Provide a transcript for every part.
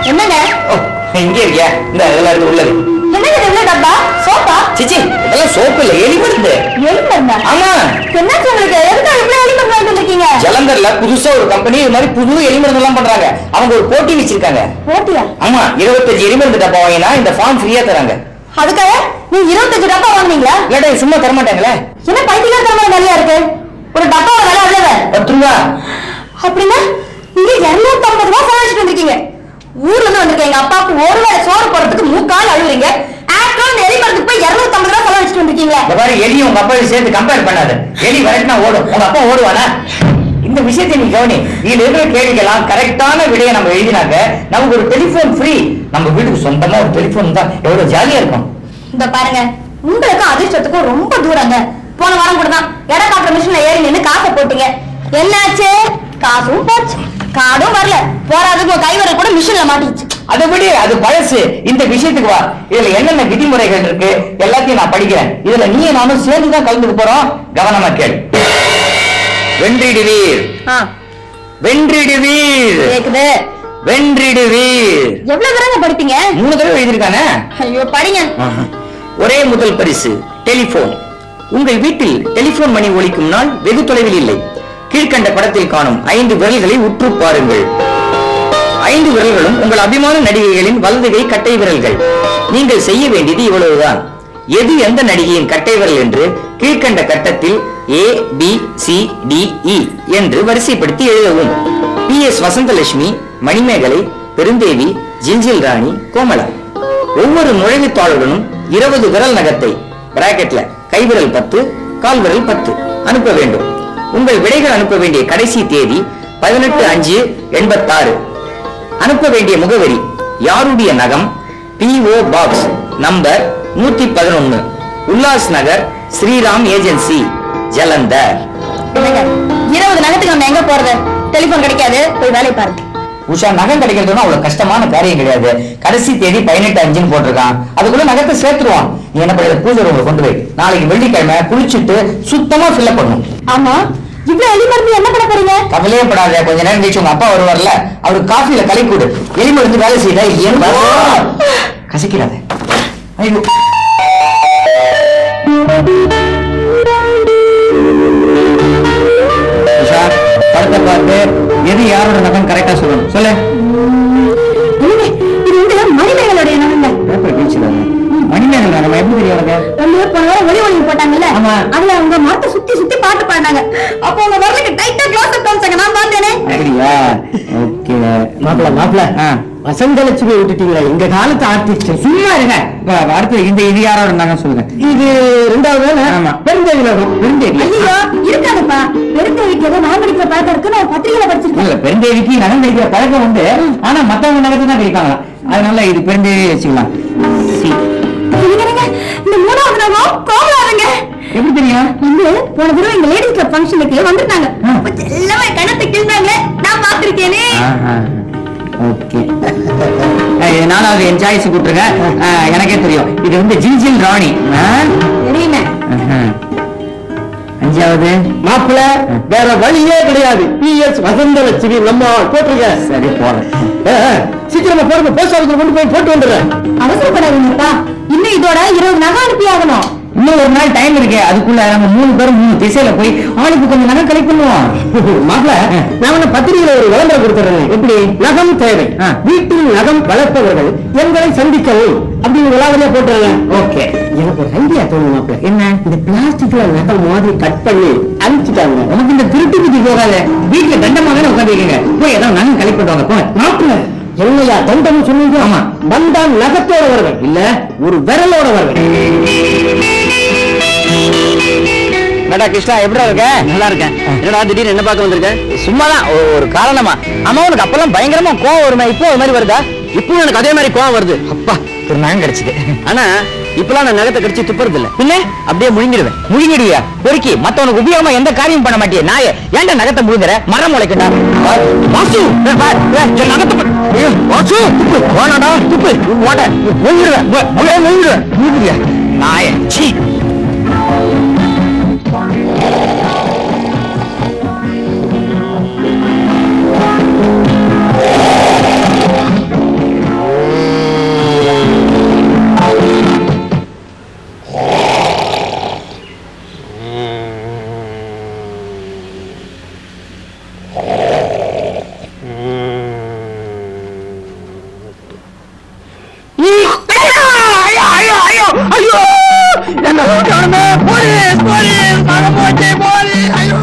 என்னங்க ஓ, இங்க இருக்கியா இந்த இதெல்லாம் இருக்கு உள்ளது என்னங்க இது இவ்வளவு டப்பா சோப்பா சிச்சி இதெல்லாம் சோப்பு இல்ல எலி மருந்து எலி மருந்தா ஆமா என்னாச்சு உங்களுக்கு எதுக்கு இவ்வளவு எலி மருந்து வாங்கிட்டு வந்திருக்கீங்க ஜலந்தர்ல புதுசா ஒரு கம்பெனி இது மாதிரி புது எலி மருந்து எல்லாம் பண்றாங்க அவங்க ஒரு போட்டி வச்சிருக்காங்க போட்டியா ஆமா இருபத்தஞ்சு எலி மருந்து டப்பா வாங்கினா இந்த ஃபார்ம் ஃப்ரீயா தராங்க அதுக்காக நீ இருபத்தஞ்சு டப்பா வாங்குனீங்களா இல்லாட்டா சும்மா தர மாட்டாங்களே என்ன பைத்தியக்காரத்தனமா நிறைய இருக்கு ஒரு டப்பா விலை அவ்வளவு பத்து ரூபா அப்படின்னா இங்க இருநூத்தி ஐம்பது ரூபாய் செலவழிச்சிட்டு வந்திருக்கீங்க ஊர்ல இருந்து வந்திருக்க எங்க அப்பாவுக்கு ஒரு வேளை சோறு போடுறதுக்கு மூக்கால் அழுவுறீங்க ஆக்டர் இந்த எலி மருந்துக்கு போய் இருநூத்தி ஐம்பது ரூபாய் செலவழிச்சிட்டு வந்திருக்கீங்களே இந்த மாதிரி எலி உங்க அப்பா சேர்த்து கம்பேர் பண்ணாத எலி விரட்டினா ஓடும் உங்க அப்பா ஓடுவானா இந்த விஷயத்தை நீ கவனி இதுல இருக்கிற கேள்விக்கெல்லாம் கரெக்டான விடையை நம்ம எழுதினாக்க நமக்கு ஒரு டெலிபோன் ஃப்ரீ நம்ம வீட்டுக்கு சொந்தமா ஒரு டெலிபோன் தான் எவ்வளவு ஜாலியா இருக்கும் இந்த பாருங்க உங்களுக்கும் அதிர்ஷ்டத்துக்கும் ரொம்ப தூரங்க போன வாரம் கூட தான் எடை காட்டுற மிஷின்ல ஏறி நின்னு காசை போட்டீங்க என்னாச்சு காசும் போச்சு கார்டும் வரல போறாதுக்கு உங்க கைவரல் கூட மிஷின்ல மாட்டிச்சு அதை விட அது பழசு இந்த விஷயத்துக்கு வா இதுல என்னென்ன விதிமுறைகள் இருக்கு எல்லாத்தையும் நான் படிக்கிறேன் இதுல நீ நானும் சேர்ந்து தான் கலந்துக்க போறோம் கவனமா கேள் வென்றிடுவீர் வென்றிடுவீர் கேக்குது வென்றிடுவீர் எவ்வளவு தடவை படிப்பீங்க மூணு தடவை எழுதியிருக்கானே ஐயோ படிங்க ஒரே முதல் பரிசு டெலிபோன் உங்கள் வீட்டில் டெலிபோன் மணி ஒலிக்கும் நாள் வெகு தொலைவில் இல்லை கீழ்க்கண்ட படத்தில் காணும் ஐந்து விரல்களை உற்று பாருங்கள் ஐந்து விரல்களும் உங்கள் அபிமான நடிகைகளின் வலது கை கட்டை விரல்கள் நீங்கள் செய்ய வேண்டியது இவ்வளவுதான் எது எந்த நடிகையின் கட்டை விரல் என்று கீழ்க்கண்ட கட்டத்தில் A B C D E என்று வரிசைப்படுத்தி எழுதவும் பி எஸ் வசந்தலட்சுமி மணிமேகலை பெருந்தேவி ஜில்ஜில் ராணி கோமலா ஒவ்வொரு நுழைவுத்தாளுடனும் இருபது விரல் நகத்தை பிராக்கெட்ல கைவிரல் பத்து கால் விரல் பத்து அனுப்ப வேண்டும் உங்கள் விடைகள் அனுப்ப வேண்டிய கடைசி தேதி பதினெட்டு அஞ்சு எண்பத்தாறு அனுப்ப வேண்டிய முகவரி யாருடைய நகம் பிஓ பாக்ஸ் நம்பர் நூத்தி பதினொன்னு உல்லாஸ் நகர் ஸ்ரீராம் ஏஜென்சி ஜலந்தர் என்னங்க இருபது நகத்துக்கு நம்ம எங்க போறது டெலிபோன் கிடைக்காது போய் வேலையை பாருங்க உஷா நகம் கிடைக்கிறதுனா அவ்வளவு கஷ்டமான காரியம் கிடையாது கடைசி தேதி பதினெட்டு அஞ்சுன்னு போட்டிருக்கான் அதுக்குள்ள நகத்தை சேர்த்துருவான் நீ என்ன பண்ணுறது பூஜை ரூம்ல கொண்டு போய் நாளைக்கு வெள்ளிக்கிழமை குளிச்சுட்டு சுத்தமா ஃபில்அப் பண்ணும் ஆமா இவ்வளவு எலி மருந்து என்ன பண்ண போறீங்க கவலையே படாத கொஞ்ச நேரம் கழிச்சு உங்க அப்பா வருவார்ல அவருக்கு காஃபில கலை கொடு எலிமை வந்து வேலை செய்தா இல்லையான்னு பாரு. கசக்கிறாத ஐயோ உஷா படத்தை பார்த்து எது யாரோட நகம் கரெக்டா சொல்லணும் சொல்லு என்னங்க இது வந்து மணிமேகலுடைய நகங்க பேப்பர் கிழிச்சிடாத மணிமேகலை நம்ம எப்படி தெரியும் உனக்கு ரெண்டு பேர் போன வாரம் ஒளி ஒளி போட்டாங்கல்ல ஆமா. அதுல அவங்க மரத்தை சுத்தி சுத்தி பாட்டு பாடினாங்க அப்போ உங்க வரலுக்கு டைட்டா க்ளோஸ் அப் காமிச்சாங்க நான் பார்த்தேனே அப்படியா ஓகே மாப்பிள மாப்பிள ஆ. வசந்தலட்சுமி விட்டுட்டீங்களா எங்க காலத்து ஆர்டிஸ்ட் சும்மா இருங்க இப்ப அடுத்து இந்த இது யாரோட இருந்தாங்க சொல்லுங்க இது ரெண்டாவது தானே ஆமா. பெருந்தேவி நகம் பெருந்தேவி ஐயோ இருக்காதுப்பா பெருந்தேவிக்கு ஏதோ நகை படிக்கிற பழக்கம் இருக்கு நான் பத்திரிகையில படிச்சிருக்கேன் இல்ல பெருந்தேவிக்கு நகம் கிடைக்கிற பழக்கம் உண்டு ஆனா மத்தவங்க நகத்தை தான் கிடைப்பாங்க அதனால இது பெருந்தேவி வச்சுக்கலாம் சி. இருங்க, இருங்க. இந்த மூணாவது நகம் கோவலாதுங்க எப்படி தெரியும் வந்து போன தடவை எங்க லேடிஸ் கிளப் ஃபங்க்ஷனுக்கு வந்திருந்தாங்க ஆ. அப்ப எல்லாமே கணத்தை கிழிந்தாங்களே நான் பார்த்திருக்கேனே ஓகே நாலாவது என் சாய்ஸ் கூட்டுருங்க ஆஹ், எனக்கே தெரியும் இது வந்து ஜில்ஜில் ராணி ஆ? தெரியுமே ஆஹா. அஞ்சாவது மாப்பிள வேற வழியே கிடையாது பி எஸ் வசந்தலட்சுமி நம்ம போட்டுருங்க சரி போறேன் ஆ, ஆ, சீக்கிரமா போடுங்க போஸ்ட் ஆஃபீஸ்ல கொண்டு போய் போட்டு வந்துடுறேன் அவசரப்படாதீங்கப்பா இன்னும் இதோட இருபது நகை அனுப்பி ஆகணும் இன்னும் ஒரு நாள் டைம் இருக்கு அதுக்குள்ள நம்ம மூணு பேரும் மூணு திசையில போய் ஆளுக்கு கொஞ்சம் நகை கலெக்ட் பண்ணுவோம் மாப்பிள நான் உன்னை பத்திரிகையில ஒரு விளம்பரம் கொடுத்துறேன் எப்படி நகம் தேவை ஆ. வீட்டில் நகம் வளர்ப்பவர்கள் எங்களை சந்திக்கவும் அப்படின்னு விளாவரியா போட்டுறேன் ஓகே எனக்கு ஒரு ஐடியா தோணும் மாப்பிள என்ன இந்த பிளாஸ்டிக்ல நகம் மாதிரி கட் பண்ணி அனுப்பிச்சிட்டாங்க உனக்கு இந்த திருட்டு புத்தி போகாத வீட்டுல தண்டமா தானே உட்காந்துருக்கீங்க போய் ஏதாவது நகை கலெக்ட் பண்ணுவாங்க போங்க மாப்பிள என்னையா தண்டம் சொன்னீங்க ஆமா. வந்தான் நகத்தோட வருவேன் இல்ல ஒரு விரலோட வருவேன் மேடா கிருஷ்ணா எப்படி இருக்க நல்லா இருக்கேன் என்னடா திடீர்னு என்ன பார்க்க வந்திருக்க சும்மாதான் ஒ- ஒரு காரணமா ஆமா உனக்கு அப்பெல்லாம் பயங்கரமா கோவம் வருமே இப்போ ஒரு மாதிரி வருதா இப்போ எனக்கு அதே மாதிரி கோவம் வருது அப்பா ஒரு நகம் கிடைச்சது ஆனா இப்பெல்லாம் நான் நகத்தை கடிச்சு துப்புறது இல்ல பின்ன அப்படியே முழுங்கிடுவேன் முழுங்கிடுவியா பொறுக்கி மத்தவனுக்கு உபயோகமா எந்த காரியம் பண்ண மாட்டியே நாய ஏன்டா நகத்தை முழுங்குற மரம் முளைக்கட்டா வாசு ஏ, பார், ஏ, என் நகத்தை பார். ஐயோ, வாசு துப்பு வேணாடா துப்பு ஓட முழுங்கிடுவேன் முழுங்கிடுவேன் முழுங்கிடுவியா நாய சீ என்ன காணுமே போலீஸ் போலீஸ் நகை போச்சு போலீஸ் ஐயோ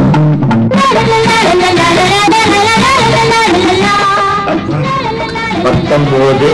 பத்தொன்பது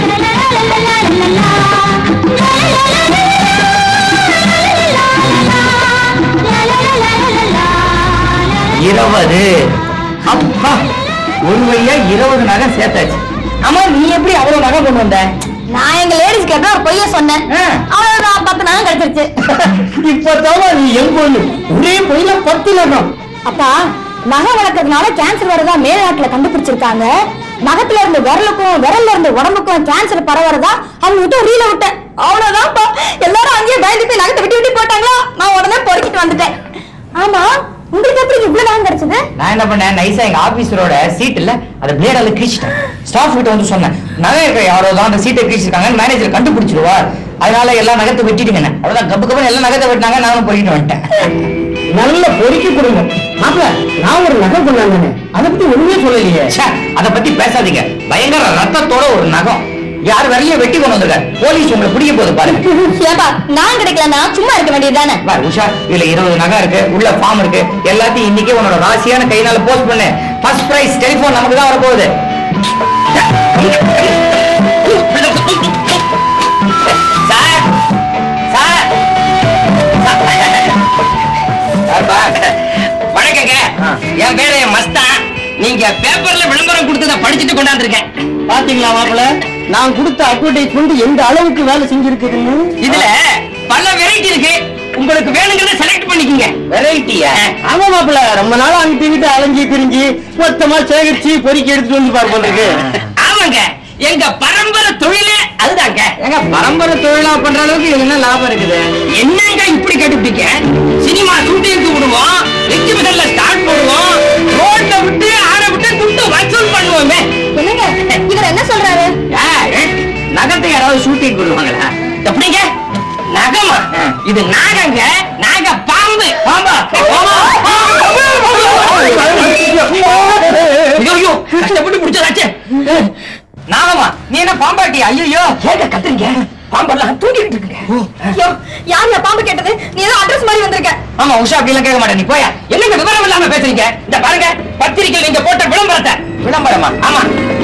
இருபது அப்பா ஒரு வழியா இருபது நகை சேர்த்தாச்சு ஆமா நீ எப்படி அவ்வளவு நகை கொண்டு வந்த நான் எங்க லேடிஸ் கேட்ட ஒரு பொய்ய சொன்னேன் ஆ. அவ்வளவு நான் பத்து நாள் கிடைச்சிருச்சு இப்பதான் நீ எங்க பொண்ணு ஒரே பொய்யில பத்து நகம் அப்பா நகை வளர்க்கறதுனால கேன்சர் வரதா மேல்நாட்டுல கண்டுபிடிச்சிருக்காங்க நகத்துல இருந்து விரலுக்கும் விரல்ல இருந்து உடம்புக்கும் கேன்சர் பரவறதா அவங்க விட்டு ரீல விட்டேன் அவ்வளவுதான்ப்பா எல்லாரும் அங்கேயே பயந்து போய் நகத்தை விட்டு விட்டு போட்டாங்களா நான் உடனே பொறுக்கிட்டு வந்துட்டேன் ஆமா உங்களுக்கு எப்படி இவ்வளவு நகம் கிடைச்சது நான் என்ன பண்ணேன் நைஸா எங்க ஆபீஸரோட சீட் இல்ல அதை பிளேடால கிழிச்சிட்டேன் ஸ்டாஃப் கிட்ட வந்து சொன்னேன் நகை இருக்கிற யாரோ தான் அந்த சீட்டை கிழிச்சிருக்காங்க மேனேஜர் கண்டுபிடிச்சிருவார் அதனால எல்லா நகத்தை வெட்டிடுங்க அவ்வளவுதான் கப்பு கப்பு எல்லா நகத்தை வெட்டினாங்க நானும் பொறுக்கிட்டு வந்துட்டேன் நல்ல பொறுக்கி குடும்பம் மாப்பிள நான் ஒரு நகை கொண்டாங்க அதை பத்தி ஒண்ணுமே சொல்லலையே ச்சே, அத பத்தி பேசாதீங்க பயங்கர ரத்தத்தோட ஒரு நகம் யார் வரலையே வெட்டி கொண்டு வந்திருக்க போலீஸ் உங்களை பிடிக்க போகுது பாருங்க ஏப்பா நான் கிடைக்கலன்னா சும்மா இருக்க வேண்டியதுதானே பாரு உஷா இதுல இருபது நகை இருக்கு உள்ள ஃபார்ம் இருக்கு எல்லாத்தையும் இன்னைக்கே உன்னோட ராசியான கையினால போஸ்ட் பண்ணு ஃபர்ஸ்ட் பிரைஸ் டெலிபோன் நமக்கு தான் வரப்போகுது சார் சார் சார்ப்பா. வணக்கங்க என் பேரு மஸ்தான் நீங்க பேப்பர்ல விளம்பரம் கொடுத்தத படிச்சுட்டு கொண்டாந்துருக்கேன் பாத்தீங்களா மாப்பிள நான் கொடுத்த அட்வர்டைஸ்மெண்ட் எந்த அளவுக்கு வேலை செஞ்சிருக்குதுன்னு இதுல பல வெரைட்டி இருக்கு உங்களுக்கு வேணுங்கிறத செலக்ட் பண்ணிக்கங்க வெரைட்டியா ஆமா மாப்பிள ரொம்ப நாளா அங்கிட்டு இங்கிட்டு அலைஞ்சி திரிஞ்சு மொத்தமா சேகரிச்சு பொறுக்கி எடுத்துட்டு வந்து பார்ப்போம் இருக்கு ஆமாங்க எங்க பரம்பரை தொழிலே அதுதாங்க எங்க பரம்பரை தொழிலா பண்ற அளவுக்கு இது என்ன லாபம் இருக்குது என்னங்க இப்படி கேட்டுட்டீங்க சினிமா ஷூட்டிங்க்கு விடுவோம் எக்ஸிபிஷன்ல ஸ்டார்ட் பண்ணுவோம் ரோட்ல விட்டு ஆட விட்டு துட்டு வசூல் பண்ணுவோமே என்னங்க இவர் என்ன சொல்றாரு ஏய், நகத்தை யாராவது ஷூட்டிங் விடுவாங்களா எப்படிங்க நகமா இது நாகங்க நாக பாம்பு பாம்பா ஐயோ கஷ்டப்பட்டு பிடிச்சதாச்சே நாகமா நீ என்ன பாம்பாட்டி ஐயோ ஏங்க கத்துறீங்க பாம்பெல்லாம் தூங்கிட்டு இருக்குங்க ஐயோ யார் யா பாம்பு கேட்டது நீ ஏதோ அட்ரஸ் மாதிரி வந்திருக்க ஆமா உஷா அப்படிலாம் கேட்க மாட்டேன் நீ போயா என்னங்க விவரம் இல்லாம பேசுறீங்க இந்த பாருங்க பத்திரிக்கை நீங்க போட்ட விளம்பரத்தை விளம்பரமா ஆமா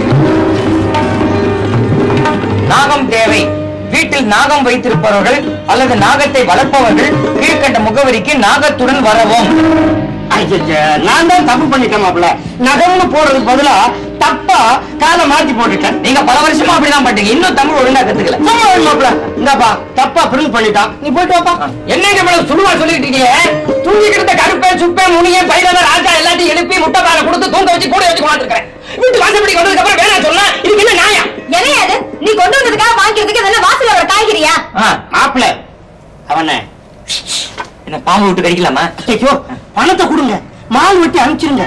நாகம் தேவை வீட்டில் நாகம் வைத்திருப்பவர்கள் அல்லது நாகத்தை வளர்ப்பவர்கள் கீழ்கண்ட முகவரிக்கு நாகத்துடன் வரவும் ஐயையே, நான் தான் தப்பு பண்ணிட்டேன் மாப்பிள நகம்னு போடுறதுக்கு பதிலா தப்பா காலை மாத்தி போட்டுட்டேன் நீங்க பல வருஷமா அப்படிதான் பண்றீங்க இன்னும் தமிழ் ஒழுங்கா கத்துக்கல சும்மா இரு மாப்பிள இந்தாப்பா தப்பா பிரிண்ட் பண்ணிட்டான் நீ போயிட்டு வாப்பா என்னங்க இவ்வளவு சுடுவா சொல்லிட்டு இருக்கீங்க தூங்கிட்டு இருந்த கருப்பை சுப்பை முனிய பைரவ ராஜா எல்லாத்தையும் எழுப்பி முட்டை பாலை கொடுத்து தூங்க வச்சு கூட வச்சு கொண்டாந்துருக்கேன் வீட்டு வாசப்படி வந்ததுக்கு அப்புறம் வேணாம் சொன்னா இதுக்கு என்ன நியாயம் என்ன அது நீ கொண்டு வந்ததுக்காக வாங்கிக்கிறதுக்கு இதெல்லாம் வாசல்ல ஒரு காய்கறியா மாப்பிள அவன என்ன பாம்பு விட்டு கடிக்கலாமா ஐயோ பணத்தை கொடுங்க மால் வெட்டி அனுப்பிச்சிருங்க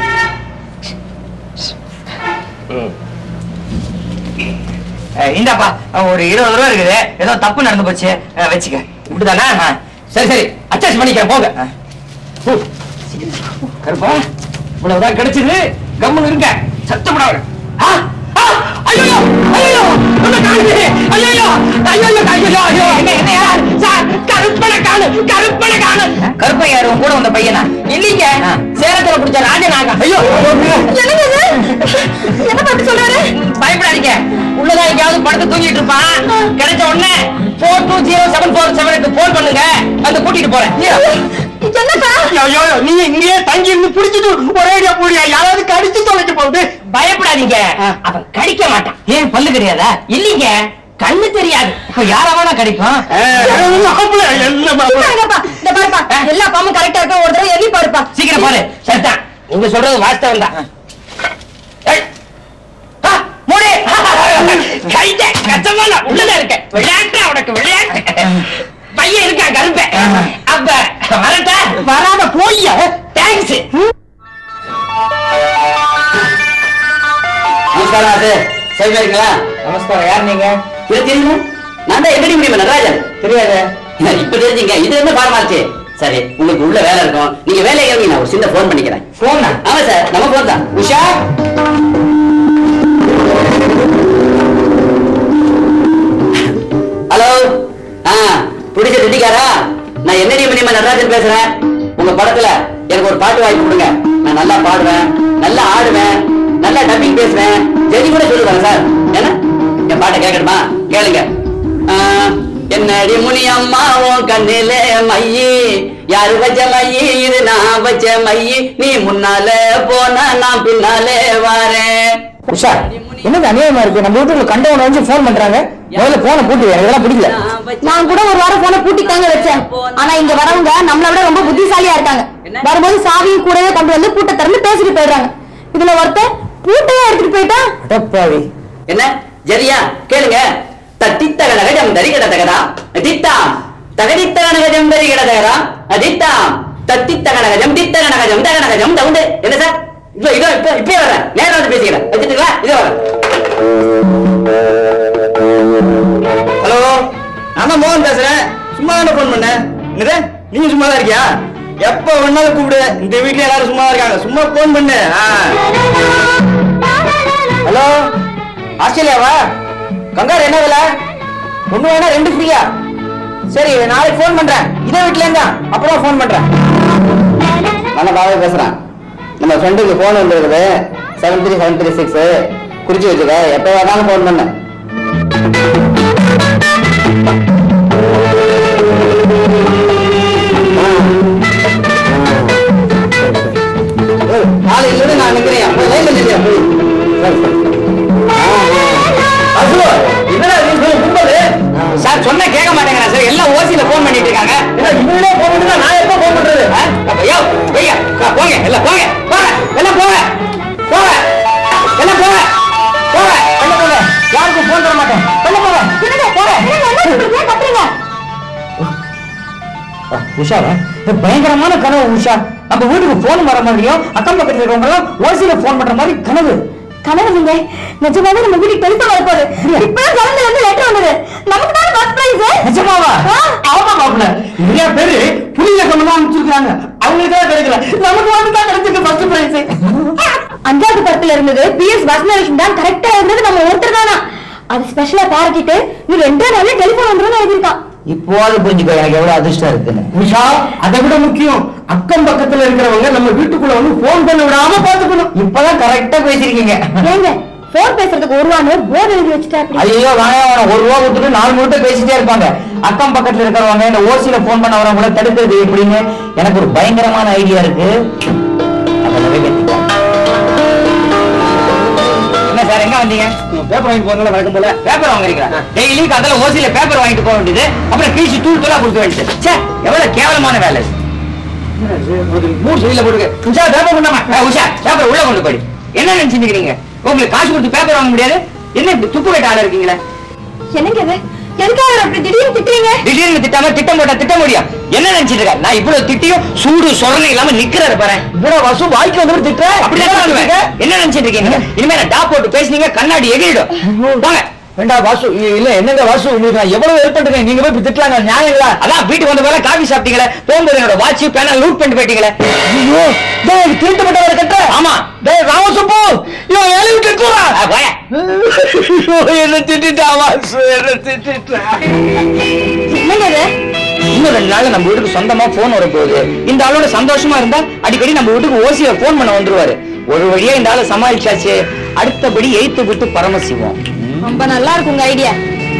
அஹ் இந்தாப்பா அஹ் ஒரு இருபது ரூபா இருக்குது ஏதோ தப்பு நடந்து போச்சு அஹ் வச்சுக்க இப்படிதானே அஹ் சரி சரி அட்ஜஸ்ட் பண்ணிக்கிறேன் போங்க அஹ். ஹூ. கருப்பா இவ்வளவுதான் கிடைச்சது கம்முன்னு இருங்க சத்தப்படாது ஐயோ ஐயோ என்ன காணுது ஐயோ ஐயோ ஐயோ ஐயோ என்ன என்ன யார் சார் கருப்பனை காணு கருப்பனை காணு கருப்பை யாரு உன் கூட வந்த பையனா இல்லீங்க சேலத்துல பிடிச்ச ராஜநாகா ஐயோ என்னங்க இது என்ன பார்த்து சொல்றாரு பயப்படாதீங்க உள்ளதா எங்கேயாவது படுத்து தூங்கிட்டு இருப்பான் கிடைச்ச உடனே four two zero seven four செவனுக்கு போன் பண்ணுங்க வந்து கூட்டிட்டு போறேன் என்னப்பா ஐயோ நீ இங்கேயே தங்கி இருந்து பிடிச்சிட்டு ஒரேடியா போடியா யாராவது கடிச்சு தொலைக்க போகுது பயப்படாதீங்க அவன் கடிக்க மாட்டான் ஏன் பல்லு கிடையாதா இல்லீங்க கண்ணு தெரியாது இப்ப யாராவது கடிக்கும் மாப்பிள என்ன மாப்பிள இந்தாங்கப்பா, இந்த பாருப்பா எல்லா பாம்பும் கரெக்டா இருக்க ஒரு தடவை எண்ணி பாருப்பா சீக்கிரம் பாரு சரிதான் நீங்க சொல்றது வாஸ்தவம் தான் ஏய். ஆ, மூடு. கைத கச்சமான உள்ளதா இருக்க விளையாட்டு உனக்கு விளையாட்டு பையன் இருக்கா கருப்ப அப்ப வரட்டா வராத போய்யா தேங்க்ஸ் நமஸ்காரம் அது சரிங்களா நமஸ்காரம் யார் நீங்க இது தெரியுமா நான் தான் எங்கடி முடியும் நடராஜன் தெரியாது இப்ப தெரிஞ்சீங்க இது என்ன ஃபார்மாலிட்டி சரி உங்களுக்கு உள்ள வேலை இருக்கும் நீங்க வேலையை இறங்கி நான் ஒரு சின்ன போன் பண்ணிக்கிறேன் போனா ஆமா சார் நம்ம போன் தான் உஷா ஹலோ ஆ பிடிச்ச திட்டிக்காரா நான் என்னடி மணியம்மா நடராஜன் பேசுறேன் உங்க படத்துல எனக்கு ஒரு பாட்டு வாங்கி கொடுங்க நான் நல்லா பாடுவேன் நல்லா ஆடுவேன் நல்லா டப்பிங் பேசுவேன் ஜெதி கூட சொல்லுவேன் சார் என்ன என் பாட்டை கேட்கணுமா கேளுங்க ஆஹ், என்னடி முனியம்மா உன் கண்ணிலே மையி யாரு வச்ச மையி இது நான் வச்ச மையி நீ முன்னால போனா நான் பின்னாலே வாரேன் உஷா என்னது அநியாயமா இருக்கு நம்ம வீட்டுல கண்டவன வந்து ஃபோன் பண்றாங்க முதல்ல போனை போட்டு எனக்கு இதெல்லாம் பிடிக்கல நான் கூட ஒரு வாரம் போன பூட்டி தாங்க வச்சேன் ஆனா இங்க வரவங்க நம்மள விட ரொம்ப புத்திசாலியா இருக்காங்க வரும்போது சாவியும் கூடவே கொண்டு வந்து பூட்டை திறந்து பேசிட்டு போயிடுறாங்க இதுல ஒருத்தன் பூட்டையே எடுத்துட்டு போயிட்டா அடப்பாவி என்ன ஜரியா கேளுங்க தத்தித்தக நகஜம் தரிகட தகதா தித்தாம் தகதித்தக நகஜம் தரிகட தகதா அதித்தாம் தத்தித்தக நகஜம் தித்தக நகஜம் தக நகஜம் தவுண்டு என்ன சார் இதோ இதோ இப்ப இப்பயே வரேன் நேரம் வந்து பேசிக்கிறேன் வச்சுட்டுங்களா இதோ வரேன் ஹலோ நான் தான் மோகன் பேசுறேன் சும்மா தானே ஃபோன் பண்ணேன் என்னது நீங்க சும்மா தான் இருக்கியா எப்ப வேணாலும் கூப்பிடு இந்த வீட்ல எல்லாரும் சும்மா இருக்காங்க சும்மா ஃபோன் பண்ணு ஹலோ ஆஸ்திரேலியாவா கங்காரு என்ன விலை ஒண்ணு வேணா ரெண்டு ஃப்ரீயா சரி நாளைக்கு ஃபோன் பண்றேன் இதே வீட்ல இருந்தா அப்புறம் ஃபோன் பண்றேன் நான் பாவே பேசுறேன் நம்ம ஃப்ரெண்டுக்கு போன் வந்துருக்குது seven three seven three six குறிச்சு வச்சுக்க எப்ப வேணாலும் போன் பண்ணு நாளைக்கு இருந்து நான் நிக்கிறேன் போய் லைன்ல நில்லையா போய் அசு என்னடா நீ போய் கும்பல் சார் சொன்னா கேட்க மாட்டேங்கிறேன் சார் எல்லாம் ஓசில ஃபோன் பண்ணிட்டு இருக்காங்க இவங்களே ஃபோன் பண்ணிட்டு நான் எப்ப ஃபோன் பண்றது ஆ? அப்ப யோ போய்யா போங்க எல்லாம் போங்க போங்க எல்லாம் போங்க போங்க எல்லாம் போங்க போங்க எல்லாம் போங்க யாருக்கும் ஃபோன் தர மாட்டேன் எல்லாம் போங்க என்னங்க, போங்க. என்னங்க, என்ன சொல்றீங்க? கத்துறீங்க. உஷா பயங்கரமான கனவு உஷா நம்ம வீட்டுக்கு போன் வர மாதிரியும் அக்கம் பக்கத்துல இருக்கவங்க எல்லாம் ஓசியில போன் பண்ற மாதிரி கனவு கனவு இல்லைங்க. நிஜமாவே நம்ம வீட்டுக்கு டெலிஃபோன் வரப்போகுது. இப்பதான் கவர்மெண்ட்ல இருந்து letter வந்தது. நமக்கு தானே first prize. நிஜமாவா ஆ. ஆமா மாப்பிள்ள நிறைய பேரு புலிய கமெண்ட் அனுப்பிச்சிருக்காங்க அவங்களுக்கு தான் கிடைக்கல நமக்கு வந்து தான் கிடைச்சிருக்கு ஃபர்ஸ்ட் பிரைஸ் அஞ்சாவது படத்துல இருந்தது பிஎஸ் வசனலட்சுமி தான் கரெக்டா இருந்தது நம்ம ஒருத்தர் தானா அது ஸ்பெஷலா பாராட்டிட்டு நீ ரெண்டே நாள்ல டெலிஃபோன் வந்துடும் எழுதிருக்கான் இப்போவாது புரிஞ்சுக்கோ எனக்கு எவ்வளவு அதிர்ஷ்டம் இருக்குன்னு உஷா அதை விட முக்கியம் அக்கம் பக்கத்துல இருக்கிறவங்க நம்ம வீட்டுக்குள்ள வந்து போன் பண்ண விடாம பாத்துக்கணும் இப்பதான் கரெக்டா பேசிருக்கீங்க ஏங்க போன் பேசுறதுக்கு ஒரு ரூபான்னு போர்டு எழுதி வச்சுட்டா அப்படி. ஐயோ வேணாம் வேணாம் ஒரு ரூபா கொடுத்துட்டு நாலு மூட்டை பேசிட்டே இருப்பாங்க அக்கம் பக்கத்துல இருக்கிறவங்க இந்த ஓசியில போன் பண்ண வரவங்கள தடுக்கிறது எப்படின்னு எனக்கு ஒரு பயங்கரமான ஐடியா இருக்கு அதை நிறைவேற்றிக்கலாம். என்ன சார் எங்க வந்தீங்க பேப்பர் வாங்கி போறதுனால வழக்கம் போல பேப்பர் வாங்குறீங்களா டெய்லி கதல ஓசியில பேப்பர் வாங்கிட்டு போக வேண்டியது அப்புறம் கீழ்ச்சி தூள் தூளா கொடுக்க வேண்டியது ச்சே எவ்வளவு கேவலமான வேலை இது. மூணு சொல்லில போட்டுக்க உஷா பேப்பர் பண்ணாம உஷா பேப்பர் உள்ள கொண்டு போய் என்ன நினைச்சிருக்கீங்க உங்களுக்கு காசு கொடுத்து பேப்பர் வாங்க முடியாது என்ன இப்படி துப்பு கட்ட ஆள இருக்கீங்களா என்னங்க இது எதுக்காக அப்படி திடீர்னு திட்டுறீங்க திடீர்னு திட்டாம திட்டம் போட்டா திட்ட முடியும் என்ன நினைச்சிட்டு இருக்க நான் இவ்வளவு திட்டியும் சூடு சொரணை இல்லாம நிக்கிறாரு பாரு இவ்வளவு வசூ வாய்க்கு வந்து திட்ட அப்படி என்ன நினைச்சிட்டு இருக்கீங்க இனிமே நான் டா போட்டு பேசுனீங்க கண்ணாடி எகிரிடும் வாங்க வேண்டா வாசு இல்ல என்னங்க வாசு உங்களுக்கு நான் எவ்வளவு ஹெல்ப் பண்றேன் நீங்க போய் இப்படி திட்டலாங்க நியாயம் இல்ல அதான் வீட்டுக்கு வந்த வேலை காபி சாப்பிட்டீங்களே போகும்போது என்னோட வாட்ச் பேனா லூட் பண்ணிட்டு போயிட்டீங்களே ஐயோ டேய் திருட்டு பட்ட வர கட்ட ஆமா டேய் ராமசுப்பு யோ ஏழை விட்டு கூறா ஆ, போயா. என்ன திட்டா வாசு என்ன திட்டா என்னங்க இது இன்னும் ரெண்டு நாள்ல நம்ம வீட்டுக்கு சொந்தமா போன் வர போகுது இந்த ஆளோட சந்தோஷமா இருந்தா அடிக்கடி நம்ம வீட்டுக்கு ஓசியில போன் பண்ண வந்துருவாரு ஒரு வழியா இந்த ஆளை சமாளிச்சாச்சு அடுத்தபடி எய்த்து விட்டு பரமசிவம் ரொம்ப நல்லா இருக்குங்க ஐடியா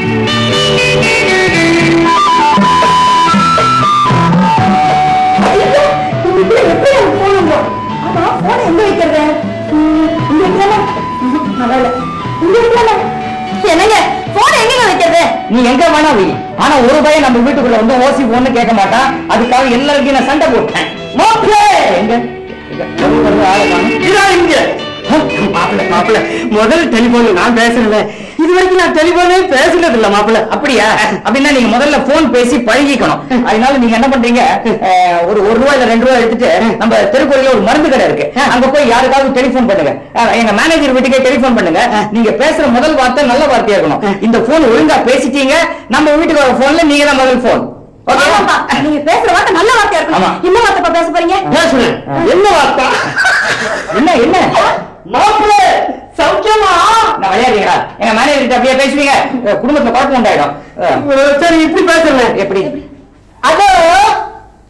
என்னங்க போன் எங்க வைக்கிறது நீ எங்க வேணா வை ஆனா ஒரு பையன் நம்ம வீட்டுக்குள்ள வந்து ஓசி போன்னு கேட்க மாட்டான் அதுக்காக எல்லாருக்கும் நான் சண்டை போட்டேன் மாப்பிள்ளை! எங்க எங்க? வருது, வருது, ஆளை காணோம். இதான் இங்க மாப்பிள்ள மாப்பிள்ள முதல் டெலிபோன்ல நான் பேசுறேன் இது வரைக்கும் நான் டெலிபோனே பேசுனது இல்ல மாப்பிள்ள அப்படியா அப்படின்னா நீங்க முதல்ல போன் பேசி பழகிக்கணும் அதனால நீங்க என்ன பண்றீங்க அஹ், ஒரு ஒரு ரூபாய் இல்ல ரெண்டு ரூபாய் எடுத்துட்டு நம்ம தெருக்கோயில ஒரு மருந்து கடை இருக்கு அங்க போய் யாருக்காவது டெலிபோன் பண்ணுங்க அஹ், எங்க மேனேஜர் வீட்டுக்கே டெலிபோன் பண்ணுங்க நீங்க பேசுற முதல் வார்த்தை நல்ல வார்த்தையா இருக்கணும் இந்த போன் ஒழுங்கா பேசிட்டீங்க நம்ம வீட்டுக்கு வர போன்ல நீங்க தான் முதல் போன் ஆமாப்பா, நீங்க பேசுற வார்த்தை நல்ல வார்த்தையா ஆமா. இருக்கணும் என்ன வார்த்தைப்பா பேச போறீங்க பேசுறேன் என்ன வார்த்தை என்ன என்ன மாப்பிள்ள சௌக்கியமா நான் விளையாடுறீங்களா எங்க மேனேஜர் கிட்ட அப்படியே பேசுவீங்க அஹ், குடும்பத்துல குழப்பம் உண்டாயிடும் அஹ், சரி இப்படி பேசுறேன் எப்படி அதோ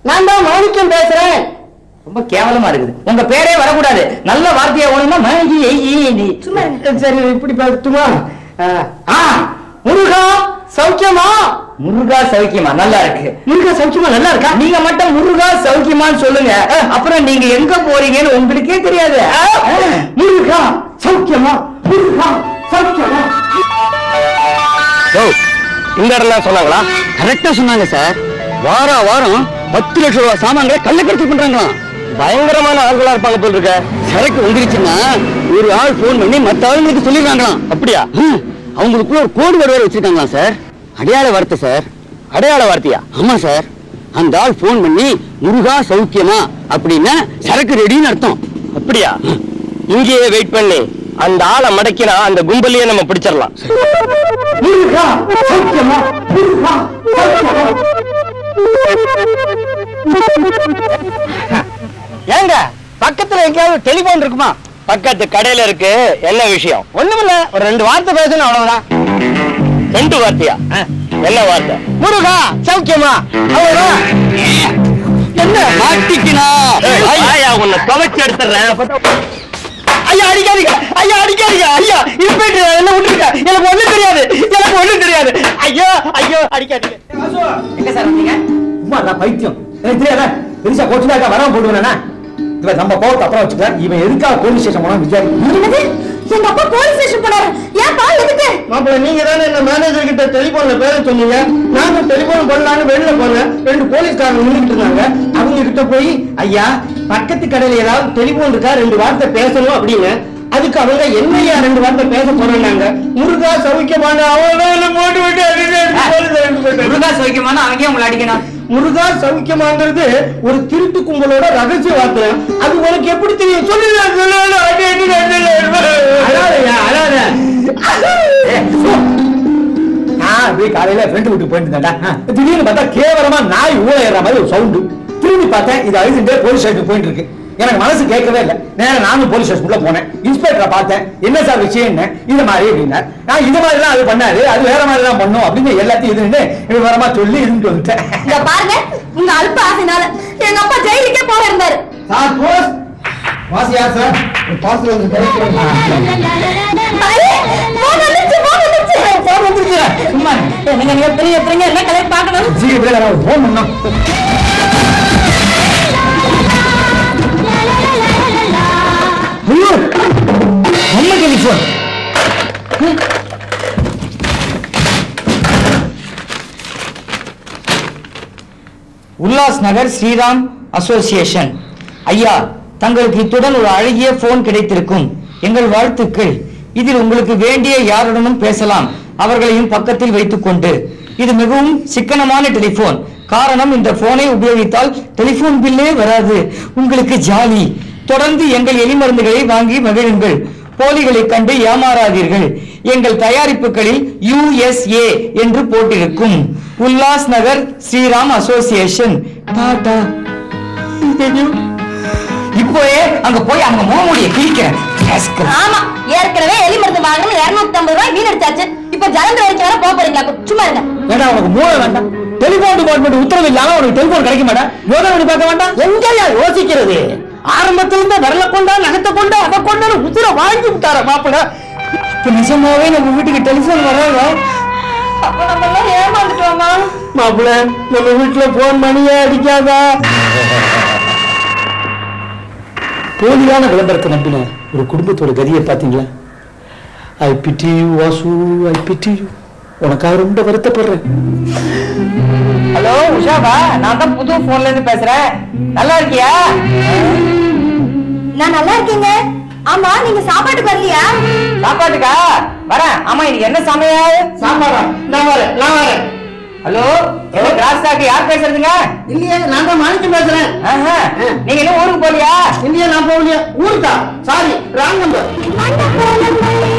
நான் தான் மாணிக்கம் பேசுறேன் ரொம்ப கேவலமா இருக்குது உங்க பேரே வரக்கூடாது நல்ல வார்த்தையா ஓணுமா மகி நீ சும்மா இருங்க. சரி இப்படி பேசட்டுமா ஆ முருகா சௌக்கியமா முருகா சௌக்கியமா நல்லா இருக்கு முருகா சௌக்கியமா நல்லா இருக்கா நீங்க மட்டும் முருகா சௌக்கியமான்னு சொல்லுங்க அப்புறம் நீங்க எங்க போறீங்கன்னு உங்களுக்கே தெரியாது முருகா சௌக்கியமா முருகா சௌக்கியமா இந்த இடம் சொன்னாங்களா கரெக்டா சொன்னாங்க சார் வாரம் வாரம் பத்து லட்சம் ரூபாய் சாமான்களை கள்ளக்கடத்து பண்றாங்களாம் பயங்கரமான ஆள்களா இருப்பாங்க போல இருக்க சரக்கு வந்துருச்சுன்னா ஒரு ஆள் போன் பண்ணி மத்த ஆளுங்களுக்கு சொல்லிடுறாங்களாம் அப்படியா அவங்களுக்குள்ள ஒரு கோடு வேறு வச்சிருக்காங்களாம் சார் அடையாள வார்த்தை சார் அடையாள வார்த்தையா ஆமா சார் அந்த ஆள் போன் பண்ணி முருகா சௌக்கியமா அப்படின்னா சரக்கு ரெடின்னு அர்த்தம் அப்படியா இங்கேயே வெயிட் பண்ணி அந்த ஆளை மடக்கினா அந்த கும்பலையே நம்ம பிடிச்சிடலாம் முருகா சௌக்கியமா முருகா சௌக்கியமா ஏங்க பக்கத்துல எங்கேயாவது டெலிபோன் இருக்குமா பக்கத்து கடையில இருக்கு என்ன விஷயம் ஒண்ணுமில்ல ஒரு ரெண்டு வார்த்தை பேசணும் அவ்வளவுதான் ரெண்டு வார்த்தையா என்ன வார்த்தை முருகா சௌக்கியமா அவ்வளவுதான் என்ன மாட்டிக்கினா ஐயா உன்னை துவைச்சு எடுத்துறேன் ஐயா அடிக்காதீங்க ஐயா அடிக்காதீங்க ஐயா இன்ஸ்பெக்டர் என்ன விட்டுருக்க எனக்கு ஒண்ணும் தெரியாது எனக்கு ஒண்ணும் தெரியாது ஐயோ ஐயோ அடிக்காதீங்க எங்க சார் வந்தீங்க சும்மா நான் பைத்தியம் எனக்கு தெரியாத பெருசா கோச்சுனாக்கா வராம போடுவேனா இவன் நம்ம கோவத்தை அப்புறம் வச்சுக்கலாம் இவன் எதுக்காக போலீஸ் ஸ்டேஷன் போனா விசாரி என்னது எங்க அப்பா போலீஸ் ஸ்டேஷன் போனாரு ஏன்பா எதுக்கு மாப்பிள்ள நீங்க தானே என்ன மேனேஜர் கிட்ட டெலிபோன்ல பேர சொன்னீங்க நாங்க டெலிபோன் பண்ணலாம்னு வெளில போனேன் ரெண்டு போலீஸ்காரங்க நின்றுட்டு இருந்தாங்க அவங்க கிட்ட போய் ஐயா பக்கத்து கடையில ஏதாவது டெலிபோன் இருக்கா ரெண்டு வார்த்தை பேசணும் அப்படின்னு அதுக்கு அவங்க என்னையா ரெண்டு வார்த்தை பேச போறாங்க முருகா சௌக்கியமான அவன் போட்டு விட்டு அடிச்சு அடிச்சு போலீஸ் அடிச்சு போயிட்டாங்க. முருகா சௌக்கியமான அவங்க உங்களை அடிக்கணும் முருகா சௌக்கியமாங்கிறது ஒரு திருட்டு கும்பலோட ரகசிய வார்த்தை அது உனக்கு எப்படி தெரியும் சொல்லு சொல்லு, அடி, அடி, அடி, அடி. அழாதயா, அழாத. நான் அப்படியே காலையில ஃப்ரெண்டு வீட்டுக்கு போயிட்டு இருந்தேன்டா திடீர்னு பார்த்தா கேவலமா நாய் ஊழையிற மாதிரி ஒரு சவுண்டு திரும்பி பார்த்தேன் இது அழுதுட்டே போலீஸ் ஸ்டேஷன் போயிட்டு இருக்கு எனக்கு மனசு கேட்கவே இல்லை நேரம் நானும் போலீஸ் ஸ்டேஷனுக்குள்ள போனேன் இன்ஸ்பெக்டரை பார்த்தேன் என்ன சார் விஷயம் என்ன இது மாதிரி அப்படின்னார் நான் இது மாதிரி தான் அது பண்ணாரு அது வேற மாதிரி தான் பண்ணும் அப்படின்னு எல்லாத்தையும் இதுன்னு விவரமா சொல்லி இருந்துட்டு வந்துட்டேன் இங்க பாருங்க உங்க அல்ப ஆசைனால எங்க அப்பா ஜெயிலுக்கே போக இருந்தாரு சார், போஸ். வாசியா சார் பாஸ் வந்து கிடைக்கிறேன் ஐயே, phone வந்துருச்சு, phone வந்துருச்சு. phone வந்துருச்சு. சும்மா இருங்க. நீங்க நீங்க எப்படிங்க எப்படிங்க என்ன கதை பார்க்கணும் சீக்கிரம் ஃபோன் பண்ணோம் ஐயோ நம்ம டெலிஃபோன் உல்லாஸ் நகர் ஸ்ரீராம் அசோசியேஷன் ஐயா தங்களுக்கு இத்துடன் ஒரு அழகிய போன் கிடைத்திருக்கும் எங்கள் வாழ்த்துக்கள் இதில் உங்களுக்கு வேண்டிய யாருடனும் பேசலாம் அவர்களையும் பக்கத்தில் வைத்துக்கொண்டு இது மிகவும் சிக்கனமான டெலிபோன் காரணம் இந்த போனை உபயோகித்தால் டெலிபோன் பில்லே வராது உங்களுக்கு ஜாலி தொடர்ந்து எங்கள் எலிமருந்துகளை வாங்கி மகிழுங்கள் போலிகளை கண்டு ஏமாறாதீர்கள் எங்கள் தயாரிப்புகளில் யுஎஸ்ஏ என்று போட்டிருக்கும் உல்லாஸ் நகர் ஸ்ரீராம் அசோசியேஷன் டாடா இப்போயே அங்க போய் அவங்க மோமுடிய கிழிக்கிறேன் rascal. ஆமா ஏற்கனவே எலி மருந்து வாங்கணும் இருநூத்தி ஐம்பது ரூபாய் வீணடிச்சாச்சு இப்ப ஜலந்திர வரைக்கும் வேற போக போறீங்களா சும்மா இருங்க ஏடா உனக்கு மூளை வேண்டாம் டெலிபோன் டிபார்ட்மெண்ட் உத்தரவு இல்லாம உனக்கு டெலிபோன் கிடைக்க மாட்டேன் யோசனை பண்ணி பார்க்க வேண்டாம் எங்கயா யோசிக்கிறது ஆரம்பத்துல இருந்து விரல கொண்டா நகத்தை கொண்டா அதை கொண்டா உசுர வாங்கி விட்டார மாப்பிள்ள இப்ப நிஜமாவே நம்ம வீட்டுக்கு டெலிபோன் வராங்க அப்ப நம்ம எல்லாம் ஏமாந்துட்டோமா மாப்பிள்ள நம்ம வீட்டுல போன் பண்ணியே அடிக்காதா போலியான விளம்பரத்தை நம்பின ஒரு குடும்பத்தோட கதியை பாத்தீங்களா ஐ பிட்டி வாசு ஐ பிட்டி உனக்காக ரொம்ப வருத்தப்படுறேன் ஹலோ உஷாவா நான் தான் புது போன்ல இருந்து பேசுறேன் நல்லா இருக்கியா நான் நல்லா இருக்கீங்க ஆமா நீங்க சாப்பாட்டுக்கு வரலையா சாப்பாட்டுக்கா வரேன் ஆமா இன்னைக்கு என்ன சமையல் சாம்பாரா நான் வரேன் நான் வரேன் ஹலோ என்ன கிராஸ்டாக்கு யார் பேசுறதுங்க இல்லையே நான் தான் மாணிக்கம் பேசுறேன் ஆஹா, நீங்க இன்னும் ஊருக்கு போலியா இல்லையே நான் போகலையா ஊருக்கா சாரி ராங் நம்பர் அந்த கோலங்கள்